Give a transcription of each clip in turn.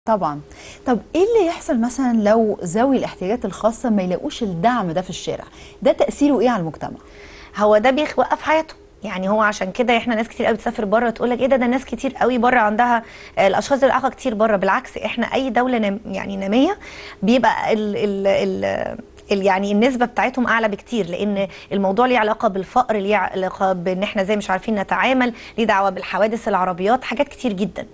طبعا طب ايه اللي يحصل مثلا لو ذوي الاحتياجات الخاصه ما يلاقوش الدعم ده في الشارع ده تاثيره ايه على المجتمع هو ده بيوقف حياته يعني هو عشان كده احنا ناس كتير قوي بتسافر بره تقول لك ايه ده ده ناس كتير قوي بره عندها آه، الاشخاص ذوي الاعاقه كتير بره بالعكس احنا اي دوله نام يعني ناميه بيبقى ال ال ال ال- يعني النسبه بتاعتهم اعلى بكتير لان الموضوع ليه علاقه بالفقر ليه علاقه بان احنا زي مش عارفين نتعامل ليه دعوه بالحوادث العربيات حاجات كتير جدا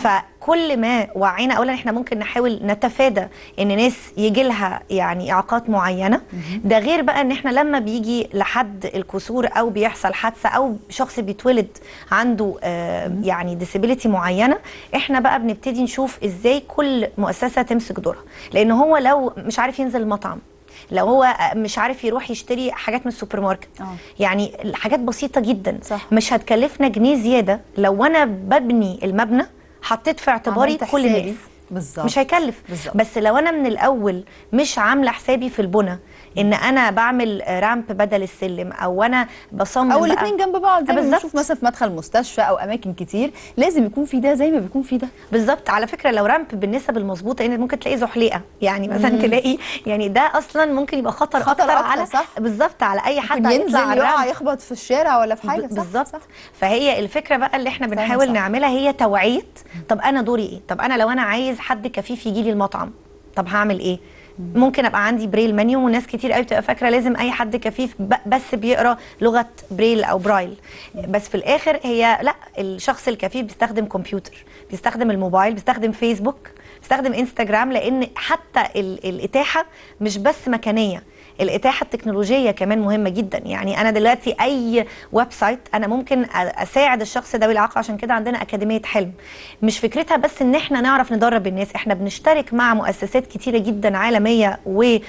فكل ما وعينا اولا احنا ممكن نحاول نتفادى ان ناس يجي لها يعني اعاقات معينه ده غير بقى ان احنا لما بيجي لحد الكسور او بيحصل حادثه او شخص بيتولد عنده آه يعني ديسابيليتي معينه احنا بقى بنبتدي نشوف ازاي كل مؤسسه تمسك دورها لان هو لو مش عارف ينزل المطعم لو هو مش عارف يروح يشتري حاجات من السوبر ماركت آه. يعني حاجات بسيطه جدا صح. مش هتكلفنا جنيه زياده لو انا ببني المبنى حطيت في اعتباري عملت كل حسابي. الناس بالظبط مش هيكلف بالظبط. بس لو انا من الاول مش عامله حسابي في البنى ان انا بعمل رامب بدل السلم او انا بصمم او بقى- الاثنين جنب بعض زي ما بالظبط. بنشوف مثلا في مدخل مستشفى او اماكن كتير لازم يكون في ده زي ما بيكون في ده بالظبط على فكره لو رامب بالنسب المظبوطه يعني ممكن تلاقي زحليقه يعني مثلا تلاقي يعني ده اصلا ممكن يبقى خطر, خطر اكتر, أكتر، على صح. بالظبط على اي حد ممكن هيطلع ينزل على يقع الرامب يخبط في الشارع ولا في حاجه ب- صح بالظبط صح. فهي الفكره بقى اللي احنا بنحاول صح. نعملها هي توعيه طب انا دوري ايه طب انا لو انا عايز حد كفيف يجي لي المطعم طب هعمل ايه ممكن ابقى عندي بريل منيو وناس كتير قوي بتبقى فاكره لازم اي حد كفيف ب- بس بيقرا لغه بريل او برايل بس في الاخر هي لا الشخص الكفيف بيستخدم كمبيوتر بيستخدم الموبايل بيستخدم فيسبوك بيستخدم انستجرام لان حتى ال- الاتاحه مش بس مكانيه الاتاحه التكنولوجيه كمان مهمه جدا يعني انا دلوقتي اي ويب سايت انا ممكن أ- اساعد الشخص ده بالعقل عشان كده عندنا اكاديميه حلم مش فكرتها بس ان احنا نعرف ندرب الناس احنا بنشترك مع مؤسسات كتيره جدا عالميه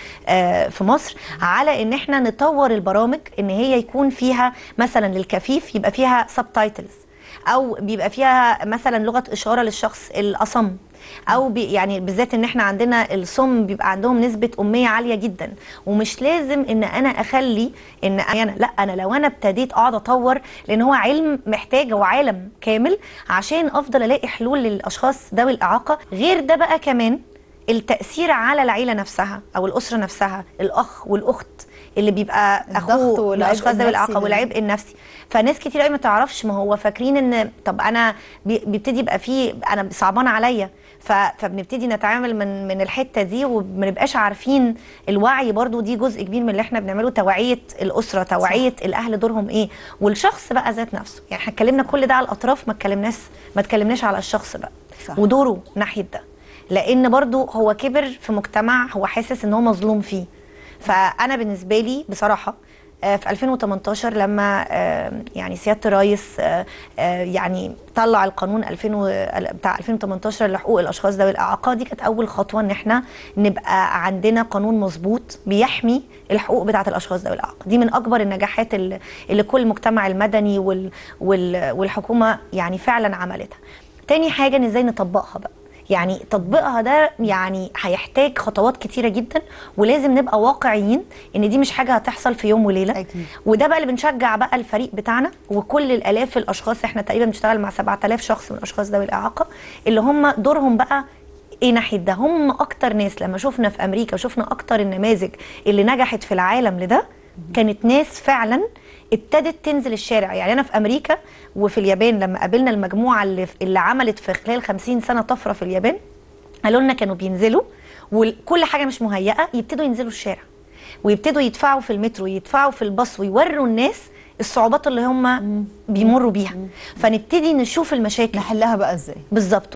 وفي مصر على ان احنا نطور البرامج ان هي يكون فيها مثلا للكفيف يبقى فيها سب تايتلز او بيبقى فيها مثلا لغه اشاره للشخص الاصم او بي يعني بالذات ان احنا عندنا الصم بيبقى عندهم نسبه اميه عاليه جدا ومش لازم ان انا اخلي ان انا لا انا لو انا ابتديت اقعد اطور لان هو علم محتاج هو عالم كامل عشان افضل الاقي حلول للاشخاص ذوي الاعاقه غير ده بقى كمان التاثير على العيله نفسها او الاسره نفسها الاخ والاخت اللي بيبقى الضغط اخوه والعبء الاشخاص ذوي النفسي الاعاقه ده. والعبء النفسي فناس كتير قوي ما تعرفش ما هو فاكرين ان طب انا بي- بيبتدي يبقى فيه انا صعبان عليا ف- فبنبتدي نتعامل من من الحته دي وما نبقاش عارفين الوعي برضو دي جزء كبير من اللي احنا بنعمله توعيه الاسره توعيه صح. الاهل دورهم ايه والشخص بقى ذات نفسه يعني احنا اتكلمنا كل ده على الاطراف ما اتكلمناش ما اتكلمناش على الشخص بقى صح. ودوره ناحيه ده لان برضو هو كبر في مجتمع هو حاسس ان هو مظلوم فيه فانا بالنسبه لي بصراحه آه، في 2018 لما آه، يعني سياده الرئيس آه، آه، يعني طلع القانون 2000 و- بتاع 2018 لحقوق الاشخاص ذوي الاعاقه دي كانت اول خطوه ان احنا نبقى عندنا قانون مظبوط بيحمي الحقوق بتاعه الاشخاص ذوي الاعاقه دي من اكبر النجاحات اللي اللي كل المجتمع المدني وال وال والحكومه يعني فعلا عملتها تاني حاجه ان ازاي نطبقها بقى يعني تطبيقها ده يعني هيحتاج خطوات كتيره جدا ولازم نبقى واقعيين ان دي مش حاجه هتحصل في يوم وليله أكيد. وده بقى اللي بنشجع بقى الفريق بتاعنا وكل الالاف الاشخاص احنا تقريبا بنشتغل مع 7000 شخص من الاشخاص ذوي الاعاقه اللي هم دورهم بقى ايه ناحيه ده هم اكتر ناس لما شفنا في امريكا وشفنا اكتر النماذج اللي نجحت في العالم لده كانت ناس فعلا ابتدت تنزل الشارع يعني انا في امريكا وفي اليابان لما قابلنا المجموعه اللي اللي عملت في خلال 50 سنه طفره في اليابان قالوا لنا كانوا بينزلوا وكل حاجه مش مهيئه يبتدوا ينزلوا الشارع ويبتدوا يدفعوا في المترو يدفعوا في الباص ويوروا الناس الصعوبات اللي هم بيمروا بيها فنبتدي نشوف المشاكل نحلها بقى ازاي بالظبط